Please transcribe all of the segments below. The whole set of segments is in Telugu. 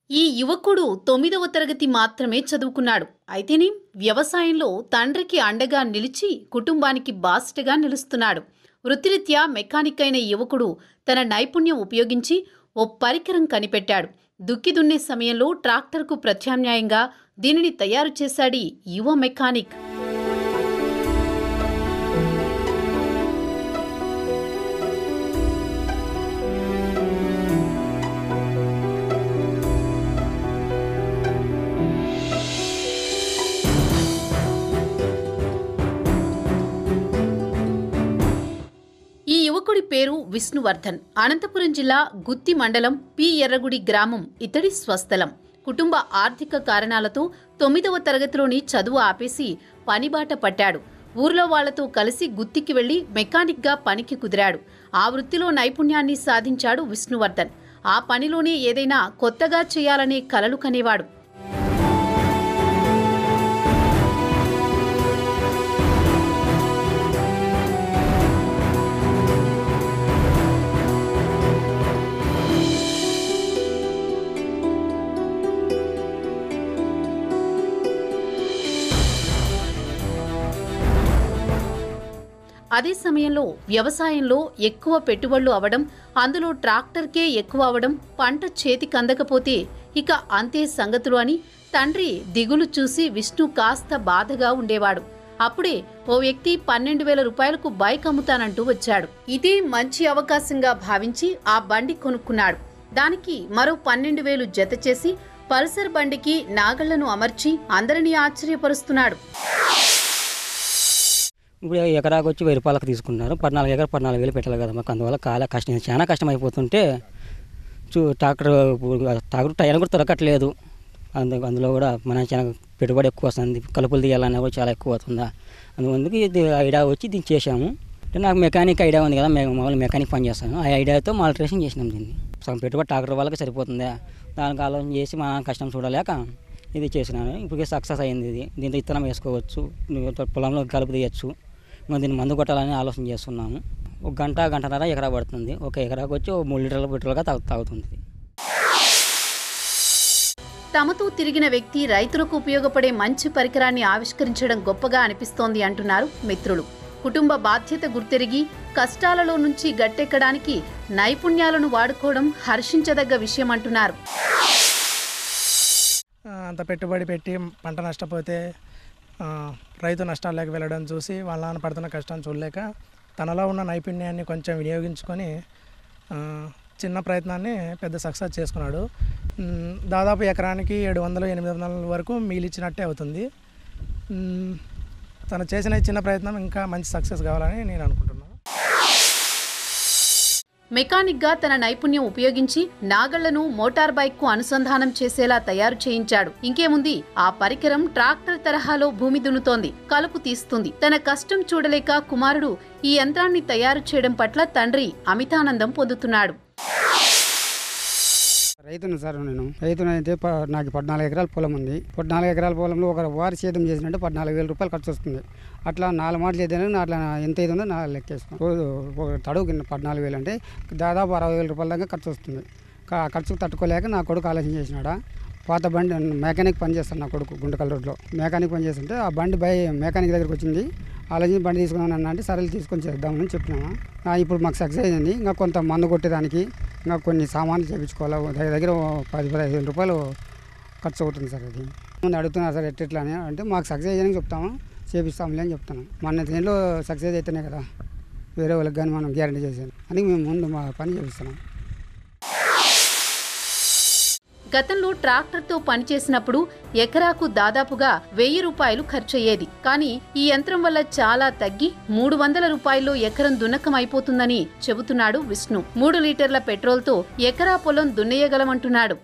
ఈ యువకుడు తొమ్మిదవ తరగతి మాత్రమే చదువుకున్నాడు అయితేనే వ్యవసాయంలో తండ్రికి అండగా నిలిచి కుటుంబానికి బాస్టగా నిలుస్తున్నాడు వృత్తిరీత్యా మెకానిక్ అయిన ఈ యువకుడు తన నైపుణ్యం ఉపయోగించి ఓ పరికరం కనిపెట్టాడు దుక్కి దున్నే సమయంలో ట్రాక్టర్కు ప్రత్యామ్నాయంగా దీనిని తయారు చేశాడి యువ మెకానిక్ ఈ యువకుడి పేరు విష్ణువర్ధన్ అనంతపురం జిల్లా గుత్తి మండలం పి ఎర్రగుడి గ్రామం ఇతడి స్వస్థలం కుటుంబ ఆర్థిక కారణాలతో తొమ్మిదవ తరగతిలోని చదువు ఆపేసి పనిబాట పట్టాడు ఊర్లో వాళ్లతో కలిసి గుత్తికి వెళ్లి మెకానిక్గా పనికి కుదిరాడు ఆ వృత్తిలో నైపుణ్యాన్ని సాధించాడు విష్ణువర్ధన్ ఆ పనిలోనే ఏదైనా కొత్తగా చేయాలనే కలలు కనేవాడు అదే సమయంలో వ్యవసాయంలో ఎక్కువ పెట్టుబడులు అవడం అందులో ట్రాక్టర్కే ఎక్కువ అవడం పంట చేతికి అందకపోతే ఇక అంతే సంగతులు అని తండ్రి దిగులు చూసి విష్ణు కాస్త బాధగా ఉండేవాడు అప్పుడే ఓ వ్యక్తి పన్నెండు వేల రూపాయలకు బైక్ అమ్ముతానంటూ వచ్చాడు ఇదే మంచి అవకాశంగా భావించి ఆ బండి కొనుక్కున్నాడు దానికి మరో పన్నెండు వేలు జత చేసి పల్సర్ బండికి నాగళ్లను అమర్చి అందరినీ ఆశ్చర్యపరుస్తున్నాడు ఇప్పుడు ఎకరాకు వచ్చి వెయ్యి రూపాయలకు తీసుకున్నారు పద్నాలుగు ఎకరా పద్నాలుగు వేలు పెట్టాలి కదా మాకు అందువల్ల చాలా కష్టం చాలా కష్టం అయిపోతుంటే చూ ట్రాక్టర్ ట్రాక్టర్ టైర్ కూడా దొరకట్లేదు అందు అందులో కూడా మన చాలా పెట్టుబడి ఎక్కువ వస్తుంది కలుపులు తీయాలన్నా కూడా చాలా ఎక్కువ అవుతుందా అందుకు ఇది ఐడియా వచ్చి దీన్ని చేసాము అంటే నాకు మెకానిక్ ఐడియా ఉంది కదా మేము మామూలు మెకానిక్ పని చేస్తాను ఆ ఐడియాతో మాల్ట్రేషన్ చేసినాం దీన్ని సగం పెట్టుబడి ట్రాక్టర్ వాళ్ళకి సరిపోతుందా దానికి ఆలోచన చేసి మన కష్టం చూడలేక ఇది చేసినాను ఇప్పుడు సక్సెస్ అయింది ఇది దీంతో ఇత్తనం వేసుకోవచ్చు పొలంలో కలుపు తీయచ్చు ఇంకా దీన్ని మందు కొట్టాలని ఆలోచన చేస్తున్నాము ఒక గంట గంటన్నర ఎకరా పడుతుంది ఒక ఎకరాకు వచ్చి ఓ మూడు లీటర్ల పెట్రోల్గా తాగు తాగుతుంది ఇది. తమతో తిరిగిన వ్యక్తి రైతులకు ఉపయోగపడే మంచి పరికరాన్ని ఆవిష్కరించడం గొప్పగా అనిపిస్తోంది అంటున్నారు మిత్రులు కుటుంబ బాధ్యత గుర్తెరిగి కష్టాలలో నుంచి గట్టెక్కడానికి నైపుణ్యాలను వాడుకోవడం హర్షించదగ్గ విషయం అంటున్నారు ఆ, అంత పెట్టుబడి పెట్టి పంట నష్టపోతే ఆ, రైతు నష్టాల్లోకి వెళ్ళడం చూసి వాళ్ళ నాన్న పడుతున్న కష్టం చూడలేక తనలో ఉన్న నైపుణ్యాన్ని కొంచెం వినియోగించుకొని ఆ, చిన్న ప్రయత్నాన్ని పెద్ద సక్సెస్ చేసుకున్నాడు మ్, దాదాపు ఎకరానికి ఏడు వందలు ఎనిమిది వందల వరకు మిగిలిచ్చినట్టే అవుతుంది మ్, తను చేసిన ఈ చిన్న ప్రయత్నం ఇంకా మంచి సక్సెస్ కావాలని నేను అనుకుంటున్నాను మెకానిక్గా తన నైపుణ్యం ఉపయోగించి నాగళ్లను మోటార్ బైక్ కు అనుసంధానం చేసేలా తయారు చేయించాడు ఇంకేముంది ఆ పరికరం ట్రాక్టర్ తరహాలో భూమి దున్నుతోంది కలుపు తీస్తుంది తన కష్టం చూడలేక కుమారుడు ఈ యంత్రాన్ని తయారు చేయడం పట్ల తండ్రి అమితానందం పొందుతున్నాడు రైతును సార్ నేను రైతును అయితే ప- నాకు పద్నాలుగు ఎకరాల పొలం ఉంది పద్నాలుగు ఎకరాల పొలంలో ఒక వారి సేద్యం చేసినట్టే పద్నాలుగు వేల రూపాయలు ఖర్చు వస్తుంది అట్లా నాలుగు మాటలు చేద్దాను నా అట్లా ఎంత అవుతుందో నా లెక్కేస్తాను రోజు ఒక తడుగు కింద పద్నాలుగు వేలు అంటే దాదాపు అరవై వేల రూపాయల దాకా ఖర్చు వస్తుంది కా ఖర్చుకు తట్టుకోలేక నా కొడుకు ఆలోచన చేసినాడా పాత బండి మెకానిక్ పని చేస్తాను నా కొడుకు గుంటకల్ రోడ్లో మెకానిక్ పని చేస్తుంటే ఆ బండి బై మెకానిక్ దగ్గరికి వచ్చింది ఆలోచించి బండి తీసుకున్నాను అన్న అంటే సరే తీసుకొని చేద్దామని చెప్పినాము ఆ, ఇప్పుడు మాకు సక్సెస్ అయింది ఇంకా కొంత మందు కొట్టేదానికి ఇంకా కొన్ని సామాన్లు చేయించుకోవాలి దగ్గర దగ్గర ఓ పది పదహైదు వేల రూపాయలు ఖర్చు అవుతుంది సార్ అది ముందు అడుగుతున్నారు సార్ ఎట్లా అని అంటే మాకు సక్సెస్ అయ్యని చెప్తాము చేపిస్తాంలే అని చెప్తాను మన దీంట్లో సక్సెస్ అయితేనే కదా వేరే వాళ్ళకి కానీ మనం గ్యారంటీ చేసాను అని మేము ముందు మా పని చేపిస్తున్నాం గతంలో ట్రాక్టర్తో పనిచేసినప్పుడు ఎకరాకు దాదాపుగా వెయ్యి రూపాయలు ఖర్చయ్యేది కానీ ఈ యంత్రం వల్ల చాలా తగ్గి మూడు వందల రూపాయల్లో ఎకరం దున్నకం అయిపోతుందని చెబుతున్నాడు విష్ణు మూడు లీటర్ల పెట్రోల్తో ఎకరా పొలం దున్నేయగలమంటున్నాడు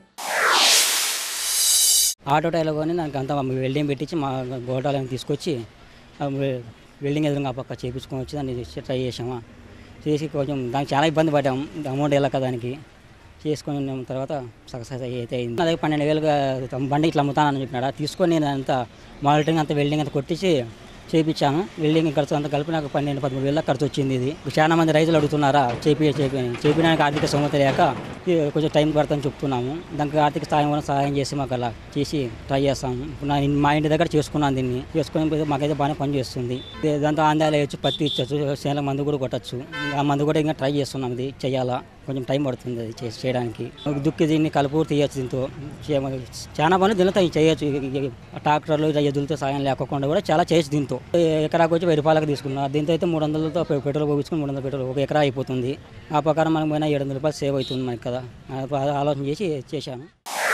ఆటో టైర్లో కొని దానికి అంతా వెల్డింగ్ పెట్టించి మా గోటాలను తీసుకొచ్చి ఆ వె- వెల్డింగ్ ఎదురుగా ఆ పక్క చేపించుకొని వచ్చి దాన్ని చేసి ట్రై చేసామా చేసి కొంచెం దానికి చాలా ఇబ్బంది పడ్డాం అమౌంట్ వెళ్ళక దానికి చేసుకొని ఉన్న తర్వాత సక్సెస్ అయితే అయింది నా దగ్గర పన్నెండు వేలుగా బండి ఇట్లా అమ్ముతానని చెప్పినాడు అది తీసుకొని నేను అంతా మానిటరింగ్ అంతా వెల్డింగ్ అంతా కొట్టించి చేయించాను వెల్డింగ్ ఖర్చు అంతా కలిపి నాకు పన్నెండు పదమూడు వేల ఖర్చు వచ్చింది ఇది చాలా మంది రైతులు అడుగుతున్నారా చేపి చేపి చేపించడానికి ఆర్థిక స్తోమత లేక ఇది కొంచెం టైం పడుతుందని చెప్తున్నాము దానికి ఆర్థిక సహాయం కూడా సహాయం చేసి మాకు అలా చేసి ట్రై చేస్తాము ఇప్పుడు నా మా ఇంటి దగ్గర చేసుకున్నాను దీన్ని చేసుకుని పోతే మాకైతే బాగానే పని చేస్తుంది ఇది దాంతో ఆందాలు వేయచ్చు పత్తి ఇచ్చచ్చు చేనుల మందు కూడా కొట్టచ్చు ఆ మందు కూడా ఇంకా ట్రై చేస్తున్నాం ఇది చేయాలా కొంచెం టైం పడుతుంది అది చేసి చేయడానికి దుక్కి దీన్ని కలుపు తీయచ్చు దీంతో చే- చాలా పనులు దీనితో చేయొచ్చు ట్రాక్టర్లు ఇలా ఎద్దులతో సాయం లేకుండా కూడా చాలా చేయొచ్చు దీంతో ఎకరాకు వచ్చి వెయ్యి రూపాయలకు తీసుకున్నా దీంతో అయితే మూడు వందలతో పె- పెట్రోల్ పోగించుకుని మూడు వందల పెట్రోల్ ఒక ఎకరా అయిపోతుంది ఆ ప్రకారం మనం పోయినా ఏడు వందల రూపాయలు సేవ్ అవుతుంది మనకి కదా ఆ ఆలోచన చేసి చేశాను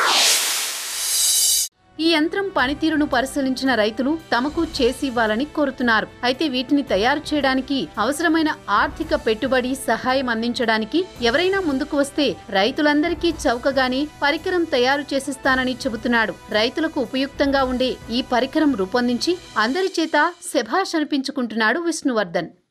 ఈ యంత్రం పనితీరును పరిశీలించిన రైతులు తమకు చేసి ఇవ్వాలని కోరుతున్నారు అయితే వీటిని తయారు చేయడానికి అవసరమైన ఆర్థిక పెట్టుబడి సహాయం అందించడానికి ఎవరైనా ముందుకు వస్తే రైతులందరికీ చౌకగానే పరికరం తయారు చేసిస్తానని చెబుతున్నాడు రైతులకు ఉపయుక్తంగా ఉండే ఈ పరికరం రూపొందించి అందరి చేత శభాష్ అనిపించుకుంటున్నాడు విష్ణువర్ధన్